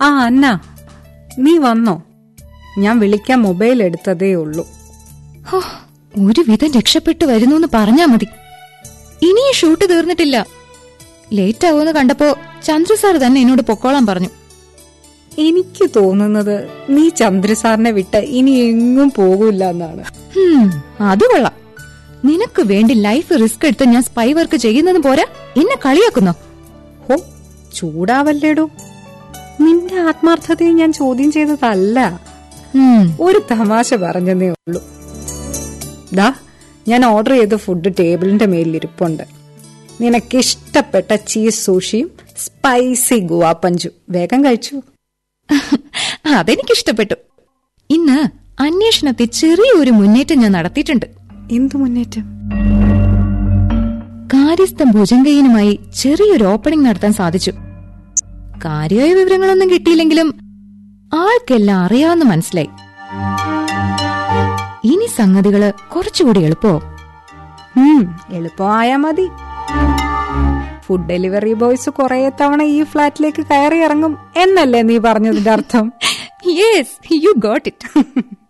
ആ അന്ന നീ വന്നോ ഞാൻ വിളിക്കാൻ മൊബൈൽ എടുത്തതേ ഉള്ളൂ ഹോ, ഒരു വിധം രക്ഷപ്പെട്ടു വരുന്നു എന്ന് പറഞ്ഞാ മതി ഇനി ഈ ഷൂട്ട് തീർന്നിട്ടില്ല ലേറ്റ് ആവുമെന്ന് കണ്ടപ്പോ ചന്ദ്ര സാർ തന്നെ എന്നോട് പൊക്കോളാൻ പറഞ്ഞു എനിക്ക് തോന്നുന്നത് നീ ചന്ദ്രസാറിനെ വിട്ട് ഇനി എങ്ങും പോകൂല എന്നാണ് ഹും, അത് കൊള്ളാം നിനക്ക് വേണ്ടി ലൈഫ് റിസ്ക് എടുത്ത് ഞാൻ സ്പൈ വർക്ക് ചെയ്യുന്നത് പോരാ എന്നെ കളിയാക്കുന്നോ ഹോ ചൂടാവല്ലേടോ നിന്റെ ആത്മാർത്ഥതയെ ഞാൻ ചോദ്യം ചെയ്തതല്ല ഉം, ഒരു തമാശ പറഞ്ഞതേ ഉള്ളൂ ദാ ഞാൻ ഓർഡർ ചെയ്ത ഫുഡ് ടേബിളിന്റെ മേലിൽ ഇരിപ്പുണ്ട് നിനക്കിഷ്ടപ്പെട്ട ചീസ് സൂഷിയും സ്പൈസി ഗുവാപ്പഞ്ചും വേഗം കഴിച്ചു അതെനിക്കിഷ്ടപ്പെട്ടു ഇന്ന് അന്വേഷണത്തിൽ ചെറിയൊരു മുന്നേറ്റം ഞാൻ നടത്തിയിട്ടുണ്ട് എന്തു മുന്നേറ്റം കാര്യസ്ഥ ഭുജങ്കയ്യനുമായി ചെറിയൊരു ഓപ്പണിംഗ് നടത്താൻ സാധിച്ചു കാര്യമായ വിവരങ്ങളൊന്നും കിട്ടിയില്ലെങ്കിലും ആൾക്കെല്ലാം അറിയാമെന്ന് മനസ്സിലായി ഇനി സംഗതികള് കുറച്ചുകൂടി എളുപ്പമാവും ഉം, എളുപ്പമായാ മതി ഫുഡ് ഡെലിവറി ബോയ്സ് കുറെ തവണ ഈ ഫ്ലാറ്റിലേക്ക് കയറി ഇറങ്ങും എന്നല്ലേ നീ പറഞ്ഞതിന്റെ അർത്ഥം യെസ് യു ഗോട്ട് ഇറ്റ്